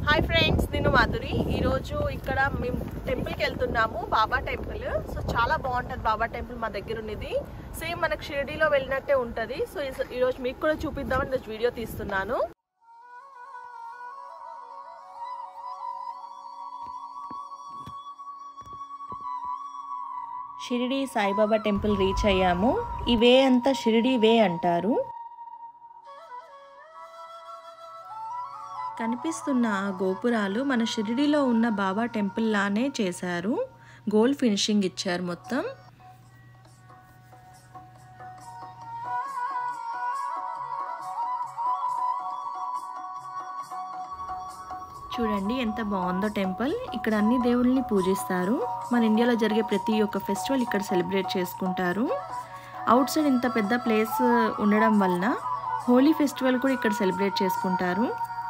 hi friends నేను మాధురి ఈరోజు ఇక్కడ మేము టెంపుల్కి వెళ్తున్నాము బాబా టెంపుల్ సో చాలా బాగుంటుంది బాబా టెంపుల్ మా దగ్గర ఉన్నది సేమ్ మనకు షిరిడీలో వెళ్ళినట్టే ఉంటుంది సో ఈ- ఈరోజు మీకు కూడా చూపిద్దామని ఈరోజు వీడియో తీస్తున్నాను షిరిడి సాయిబాబా టెంపుల్ రీచ్ అయ్యాము ఈ వే అంతా షిరిడి వే అంటారు కనిపిస్తున్న ఆ గోపురాలు మన షిరిడిలో ఉన్న బాబా టెంపుల్ లానే చేశారు గోల్డ్ ఫినిషింగ్ ఇచ్చారు మొత్తం చూడండి ఎంత బాగుందో టెంపుల్ ఇక్కడ అన్ని దేవుళ్ళని పూజిస్తారు మన ఇండియాలో జరిగే ప్రతి ఒక్క ఫెస్టివల్ ఇక్కడ సెలబ్రేట్ చేసుకుంటారు అవుట్ సైడ్ ఇంత పెద్ద ప్లేస్ ఉండడం వలన హోలీ ఫెస్టివల్ కూడా ఇక్కడ సెలబ్రేట్ చేసుకుంటారు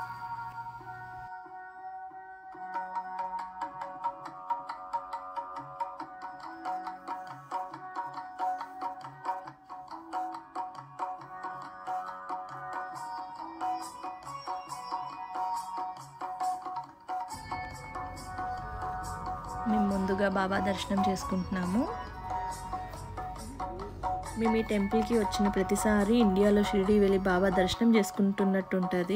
మేము ముందుగా బాబా దర్శనం చేసుకుంటున్నాము మేము ఈ టెంపుల్కి వచ్చిన ప్రతిసారి ఇండియాలో షిరిడి వెళ్ళి బాబా దర్శనం చేసుకుంటున్నట్టు ఉంటుంది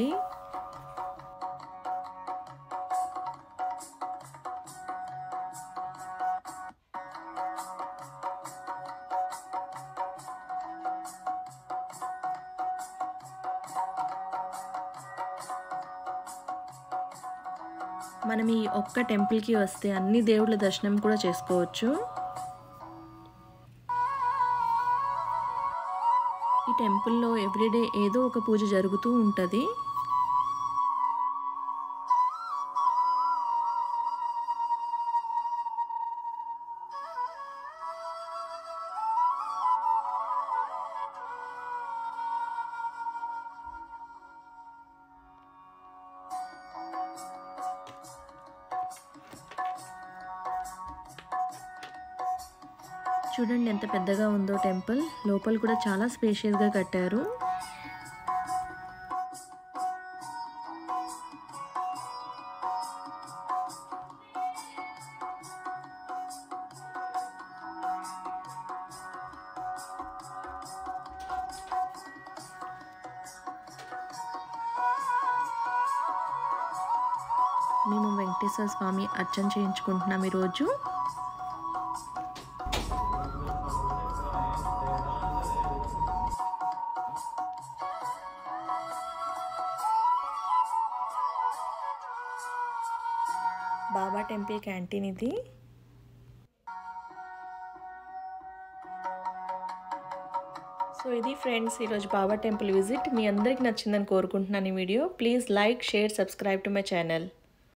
మనం ఈ ఒక్క టెంపుల్కి వస్తే అన్ని దేవుళ్ళ దర్శనం కూడా చేసుకోవచ్చు ఈ టెంపుల్లో ఎవ్రీడే ఏదో ఒక పూజ జరుగుతూ ఉంటుంది చూడండి ఎంత పెద్దగా ఉందో టెంపుల్ లోపల కూడా చాలా స్పేషియస్గా కట్టారు మేము వెంకటేశ్వర స్వామి అర్చన చేయించుకుంటున్నాం ఈరోజు బాబా టెంపుల్ క్యాంటీన్ ఇది సో ఇది ఫ్రెండ్స్ ఈరోజు బాబా టెంపుల్ విజిట్ మీ అందరికి నచ్చిందని కోరుకుంటున్నాను ఈ video please like share subscribe to my channel